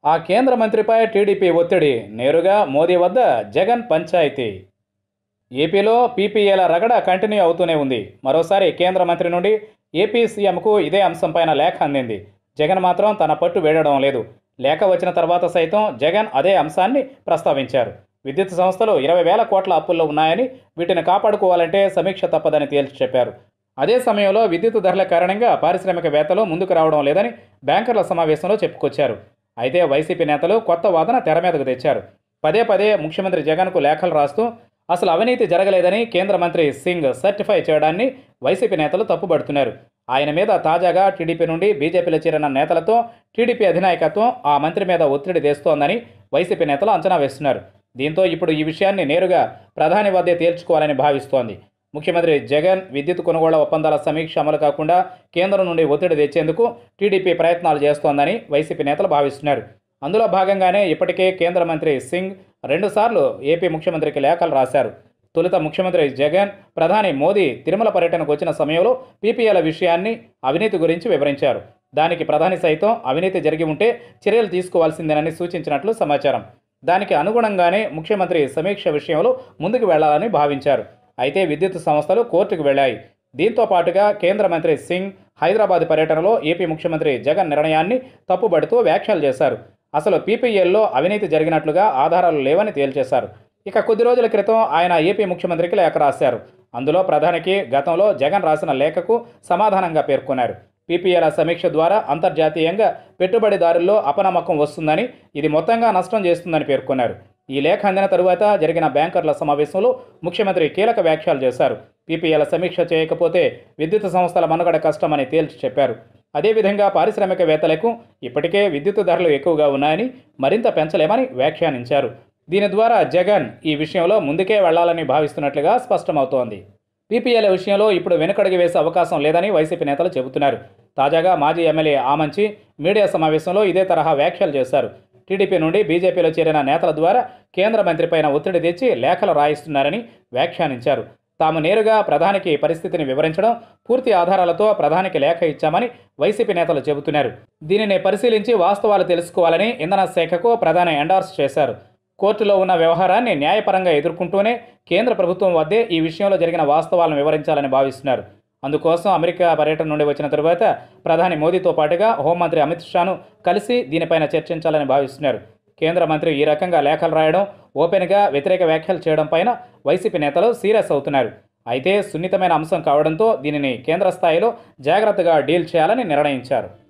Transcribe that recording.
ఆ కేంద్ర మంత్రిపై టీడీపీ ఒత్తిడి నేరుగా మోదీ వద్ద జగన్ పంచాయతీ ఏపీలో పీపీఏల రగడ కంటిన్యూ అవుతూనే ఉంది మరోసారి కేంద్ర మంత్రి నుండి ఏపీ సీఎంకు ఇదే అంశంపైన లేఖ అందింది జగన్ మాత్రం తన పట్టు వేయడం లేదు లేఖ వచ్చిన తర్వాత సైతం జగన్ అదే అంశాన్ని ప్రస్తావించారు విద్యుత్ సంస్థలు ఇరవై వేల కోట్ల అప్పుల్లో ఉన్నాయని వీటిని కాపాడుకోవాలంటే సమీక్ష తప్పదని తేల్చి చెప్పారు అదే సమయంలో విద్యుత్ ధరల కారణంగా పారిశ్రామికవేత్తలు ముందుకు రావడం లేదని బ్యాంకర్ల సమావేశంలో చెప్పుకొచ్చారు అయితే వైసీపీ నేతలు కొత్త వాదన తెర మీదకు తెచ్చారు పదే పదే ముఖ్యమంత్రి జగన్కు లేఖలు రాస్తూ అసలు అవినీతి జరగలేదని కేంద్ర మంత్రి సింగ్ సర్టిఫై చేయడాన్ని వైసీపీ నేతలు తప్పుపడుతున్నారు ఆయన మీద తాజాగా టీడీపీ నుండి బీజేపీలో చేరిన నేతలతో టీడీపీ అధినాయకత్వం ఆ మంత్రి మీద ఒత్తిడి తెస్తోందని వైసీపీ నేతలు అంచనా వేస్తున్నారు దీంతో ఇప్పుడు ఈ విషయాన్ని నేరుగా ప్రధాని వద్దే తేల్చుకోవాలని భావిస్తోంది ముఖ్యమంత్రి జగన్ విద్యుత్ కొనుగోళ్ల ఒప్పందాల సమీక్ష అమలు కాకుండా కేంద్రం నుండి ఒత్తిడి తెచ్చేందుకు టీడీపీ ప్రయత్నాలు చేస్తోందని వైసీపీ నేతలు భావిస్తున్నారు అందులో భాగంగానే ఇప్పటికే కేంద్ర మంత్రి సింగ్ రెండుసార్లు ఏపీ ముఖ్యమంత్రికి లేఖలు రాశారు తొలుత ముఖ్యమంత్రి జగన్ ప్రధాని మోదీ తిరుమల పర్యటనకు వచ్చిన సమయంలో పీపీఎల విషయాన్ని అవినీతి గురించి వివరించారు దానికి ప్రధాని సైతం అవినీతి జరిగి ఉంటే చర్యలు తీసుకోవాల్సిందేనని సూచించినట్లు సమాచారం దానికి అనుగుణంగానే ముఖ్యమంత్రి సమీక్ష విషయంలో ముందుకు వెళ్లాలని భావించారు అయితే విద్యుత్ సంస్థలు కోర్టుకు వెళ్లాయి దీంతో పాటుగా కేంద్ర మంత్రి సింగ్ హైదరాబాద్ పర్యటనలో ఏపీ ముఖ్యమంత్రి జగన్ నిర్ణయాన్ని తప్పుబడుతూ వ్యాఖ్యలు చేశారు అసలు పీపీఎల్లో అవినీతి జరిగినట్లుగా ఆధారాలు లేవని తేల్చేశారు ఇక కొద్ది రోజుల క్రితం ఆయన ఏపీ ముఖ్యమంత్రికి లేఖ రాశారు అందులో ప్రధానికి గతంలో జగన్ రాసిన లేఖకు సమాధానంగా పేర్కొన్నారు పీపీఎల సమీక్ష ద్వారా అంతర్జాతీయంగా పెట్టుబడిదారుల్లో అపనమ్మకం వస్తుందని ఇది మొత్తంగా నష్టం చేస్తుందని పేర్కొన్నారు ఈ లేఖ అందిన తరువాత జరిగిన బ్యాంకర్ల సమావేశంలో ముఖ్యమంత్రి కీలక వ్యాఖ్యలు చేశారు పీపీఎల సమీక్ష చేయకపోతే విద్యుత్ సంస్థల మనుగడ కష్టమని తేల్చి చెప్పారు అదేవిధంగా పారిశ్రామికవేత్తలకు ఇప్పటికే విద్యుత్ ధరలు ఎక్కువగా ఉన్నాయని మరింత పెంచలేమని వ్యాఖ్యానించారు దీని ద్వారా జగన్ ఈ విషయంలో ముందుకే వెళ్లాలని భావిస్తున్నట్లుగా స్పష్టమవుతోంది పీపీఎల్ విషయంలో ఇప్పుడు వెనుకడుగు వేసే అవకాశం లేదని వైసీపీ నేతలు చెబుతున్నారు తాజాగా మాజీ ఎమ్మెల్యే ఆమంచి మీడియా సమావేశంలో ఇదే తరహా వ్యాఖ్యలు చేశారు టీడీపీ నుండి బీజేపీలో చేరిన నేతల ద్వారా కేంద్ర మంత్రిపైన ఒత్తిడి తెచ్చి లేఖలు రాయిస్తున్నారని వ్యాఖ్యానించారు తాము నేరుగా ప్రధానికి పరిస్థితిని వివరించడం పూర్తి ఆధారాలతో ప్రధానికి లేఖ ఇచ్చామని వైసీపీ నేతలు చెబుతున్నారు దీనిని పరిశీలించి వాస్తవాలు తెలుసుకోవాలని ఇంధన శాఖకు ప్రధాని ఎండార్స్ చేశారు కోర్టులో ఉన్న వ్యవహారాన్ని న్యాయపరంగా ఎదుర్కొంటూనే కేంద్ర ప్రభుత్వం వద్దే ఈ విషయంలో జరిగిన వాస్తవాలను వివరించాలని భావిస్తున్నారు అందుకోసం అమెరికా పర్యటన నుండి వచ్చిన తరువాత ప్రధాని మోదీతో పాటుగా హోంమంత్రి అమిత్ షాను కలిసి దీనిపైన చర్చించాలని భావిస్తున్నారు కేంద్ర మంత్రి ఈ రకంగా లేఖలు రాయడం ఓపెన్గా వ్యతిరేక వ్యాఖ్యలు చేయడం పైన వైసీపీ నేతలు సీరియస్ అవుతున్నారు అయితే సున్నితమైన అంశం కావడంతో దీనిని కేంద్ర స్థాయిలో జాగ్రత్తగా డీల్ చేయాలని నిర్ణయించారు